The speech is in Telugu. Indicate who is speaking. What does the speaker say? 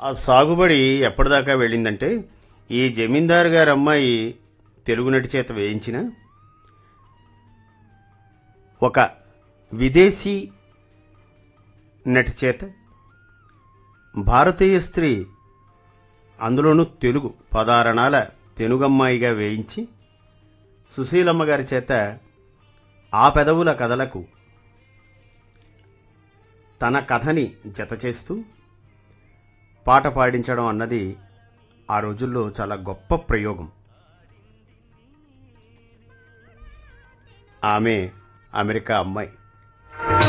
Speaker 1: ఆ సాగుబడి ఎప్పటిదాకా వెళ్ళిందంటే ఈ జమీందారు గారి అమ్మాయి తెలుగు నటి చేత వేయించిన ఒక విదేశీ నటి చేత భారతీయ స్త్రీ అందులోనూ తెలుగు పదారణాల తెలుగమ్మాయిగా వేయించి సుశీలమ్మ గారి చేత ఆ పెదవుల కథలకు తన కథని జత చేస్తూ పాట పాడించడం అన్నది ఆ రోజుల్లో చాలా గొప్ప ప్రయోగం ఆమె అమెరికా అమ్మాయి